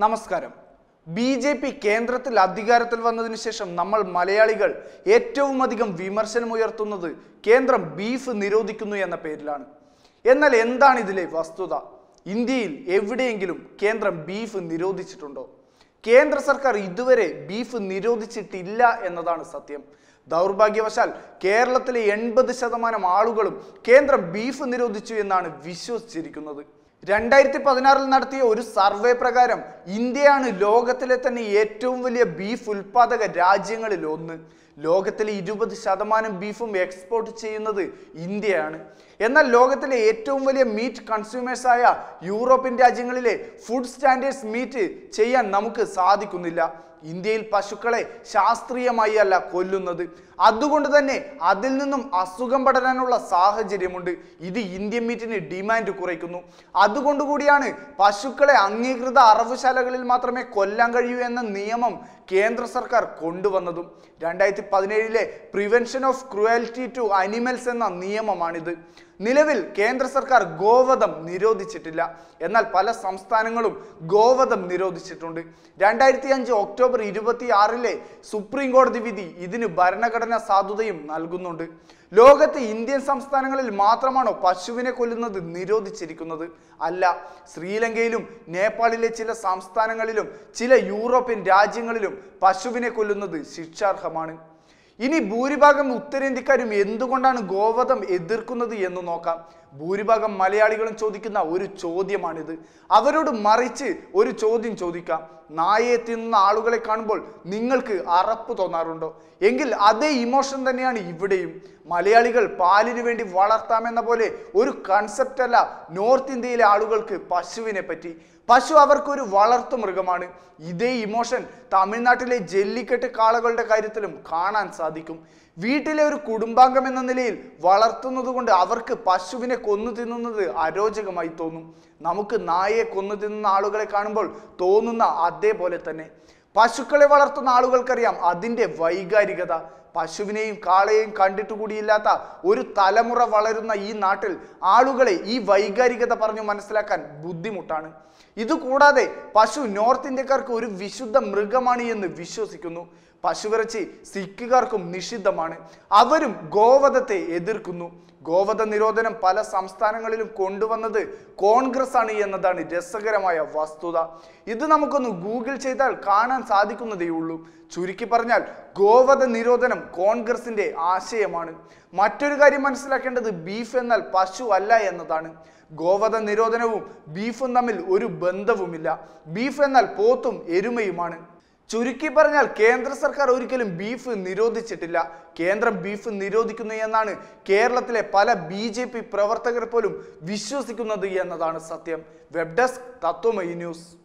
നമസ്കാരം B J P കേന്ദ്രത്തിൽ അധികാരത്തിൽ വന്നതിന് ശേഷം നമ്മൾ മലയാളികൾ ഏറ്റവും അധികം വിമർശനം ഉയർത്തുന്നത് കേന്ദ്രം ബീഫ് നിരോധിക്കുന്നു എന്ന പേരിലാണ് എന്നാൽ എന്താണ് ഇതിലെ വസ്തുത ഇന്ത്യയിൽ എവിടെയെങ്കിലും കേന്ദ്രം ബീഫ് നിരോധിച്ചിട്ടുണ്ടോ കേന്ദ്ര സർക്കാർ ഇതുവരെ ബീഫ് നിരോധിച്ചിട്ടില്ല എന്നതാണ് സത്യം ദൗർഭാഗ്യവശാൽ കേരളത്തിലെ എൺപത് ശതമാനം ആളുകളും കേന്ദ്രം ബീഫ് നിരോധിച്ചു എന്നാണ് വിശ്വസിച്ചിരിക്കുന്നത് രണ്ടായിരത്തി പതിനാറിൽ നടത്തിയ ഒരു സർവേ പ്രകാരം ഇന്ത്യയാണ് ലോകത്തിലെ തന്നെ ഏറ്റവും വലിയ ബീഫ് ഉൽപാദക രാജ്യങ്ങളിൽ ഒന്ന് ലോകത്തിലെ ഇരുപത് ശതമാനം ബീഫും എക്സ്പോർട്ട് ചെയ്യുന്നത് ഇന്ത്യയാണ് എന്നാൽ ലോകത്തിലെ ഏറ്റവും വലിയ മീറ്റ് കൺസ്യൂമേഴ്സായ യൂറോപ്യൻ രാജ്യങ്ങളിലെ ഫുഡ് സ്റ്റാൻഡേർഡ്സ് മീറ്റ് ചെയ്യാൻ നമുക്ക് സാധിക്കുന്നില്ല ഇന്ത്യയിൽ പശുക്കളെ ശാസ്ത്രീയമായി അല്ല കൊല്ലുന്നത് അതുകൊണ്ട് തന്നെ അതിൽ നിന്നും അസുഖം പടരാനുള്ള സാഹചര്യമുണ്ട് ഇത് ഇന്ത്യൻ മീറ്റിന് ഡിമാൻഡ് കുറയ്ക്കുന്നു അതുകൊണ്ട് കൂടിയാണ് പശുക്കളെ അംഗീകൃത അറവുശാലകളിൽ മാത്രമേ കൊല്ലാൻ കഴിയൂ എന്ന നിയമം കേന്ദ്ര സർക്കാർ കൊണ്ടുവന്നതും രണ്ടായിരത്തി പതിനേഴിലെ prevention of cruelty to animals എന്ന നിയമമാണിത് നിലവിൽ കേന്ദ്ര സർക്കാർ ഗോവധം നിരോധിച്ചിട്ടില്ല എന്നാൽ പല സംസ്ഥാനങ്ങളും ഗോവധം നിരോധിച്ചിട്ടുണ്ട് രണ്ടായിരത്തി അഞ്ച് ഒക്ടോബർ ഇരുപത്തി ആറിലെ സുപ്രീം കോടതി വിധി ഇതിന് ഭരണഘടനാ സാധുതയും നൽകുന്നുണ്ട് ലോകത്തെ ഇന്ത്യൻ സംസ്ഥാനങ്ങളിൽ മാത്രമാണോ പശുവിനെ കൊല്ലുന്നത് നിരോധിച്ചിരിക്കുന്നത് അല്ല ശ്രീലങ്കയിലും നേപ്പാളിലെ ചില സംസ്ഥാനങ്ങളിലും ചില യൂറോപ്യൻ രാജ്യങ്ങളിലും പശുവിനെ കൊല്ലുന്നത് ശിക്ഷാർഹമാണ് ഇനി ഭൂരിഭാഗം ഉത്തരേന്ത്യക്കാരും എന്തുകൊണ്ടാണ് ഗോവധം എതിർക്കുന്നത് എന്ന് നോക്കാം ഭൂരിഭാഗം മലയാളികളും ചോദിക്കുന്ന ഒരു ചോദ്യമാണിത് അവരോട് മറിച്ച് ഒരു ചോദ്യം ചോദിക്കാം നായയെ തിന്നുന്ന ആളുകളെ കാണുമ്പോൾ നിങ്ങൾക്ക് അറപ്പ് തോന്നാറുണ്ടോ എങ്കിൽ അതേ ഇമോഷൻ തന്നെയാണ് ഇവിടെയും മലയാളികൾ പാലിന് വേണ്ടി വളർത്താമെന്ന പോലെ ഒരു കൺസെപ്റ്റ് അല്ല നോർത്ത് ഇന്ത്യയിലെ ആളുകൾക്ക് പശുവിനെ പറ്റി പശു അവർക്കൊരു വളർത്തു മൃഗമാണ് ഇതേ ഇമോഷൻ തമിഴ്നാട്ടിലെ ജല്ലിക്കെട്ട് കാളകളുടെ കാര്യത്തിലും കാണാൻ സാധിക്കും വീട്ടിലെ ഒരു കുടുംബാംഗം എന്ന നിലയിൽ വളർത്തുന്നത് കൊണ്ട് അവർക്ക് പശുവിനെ കൊന്നു തിന്നുന്നത് അരോചകമായി തോന്നും നമുക്ക് നായയെ കൊന്നു തിന്നുന്ന ആളുകളെ കാണുമ്പോൾ തോന്നുന്ന അതേപോലെ തന്നെ പശുക്കളെ വളർത്തുന്ന ആളുകൾക്കറിയാം അതിൻ്റെ വൈകാരികത പശുവിനെയും കാളയെയും കണ്ടിട്ട് കൂടിയില്ലാത്ത ഒരു തലമുറ വളരുന്ന ഈ നാട്ടിൽ ആളുകളെ ഈ വൈകാരികത പറഞ്ഞു മനസ്സിലാക്കാൻ ബുദ്ധിമുട്ടാണ് ഇതുകൂടാതെ പശു നോർത്ത് ഇന്ത്യക്കാർക്ക് ഒരു വിശുദ്ധ മൃഗമാണ് എന്ന് വിശ്വസിക്കുന്നു പശുവിറച്ചി സിഖുകാർക്കും നിഷിദ്ധമാണ് അവരും ഗോവധത്തെ എതിർക്കുന്നു ഗോവധ നിരോധനം പല സംസ്ഥാനങ്ങളിലും കൊണ്ടുവന്നത് കോൺഗ്രസ് ആണ് എന്നതാണ് രസകരമായ വസ്തുത ഇത് നമുക്കൊന്ന് ഗൂഗിൾ ചെയ്താൽ കാണാൻ സാധിക്കുന്നതേ ഉള്ളൂ ചുരുക്കി പറഞ്ഞാൽ ഗോവധ നിരോധനം കോൺഗ്രസിന്റെ ആശയമാണ് മറ്റൊരു കാര്യം മനസ്സിലാക്കേണ്ടത് ബീഫ് എന്നാൽ പശു അല്ല എന്നതാണ് ഗോവധ നിരോധനവും ബീഫും തമ്മിൽ ഒരു ബന്ധവുമില്ല ബീഫ് എന്നാൽ പോത്തും എരുമയുമാണ് ചുരുക്കി പറഞ്ഞാൽ കേന്ദ്ര സർക്കാർ ഒരിക്കലും ബീഫ് നിരോധിച്ചിട്ടില്ല കേന്ദ്രം ബീഫ് നിരോധിക്കുന്നു എന്നാണ് കേരളത്തിലെ പല ബി ജെ പി പ്രവർത്തകർ പോലും വിശ്വസിക്കുന്നത് എന്നതാണ് സത്യം വെബ് ഡെസ്ക് തത്വമയി ന്യൂസ്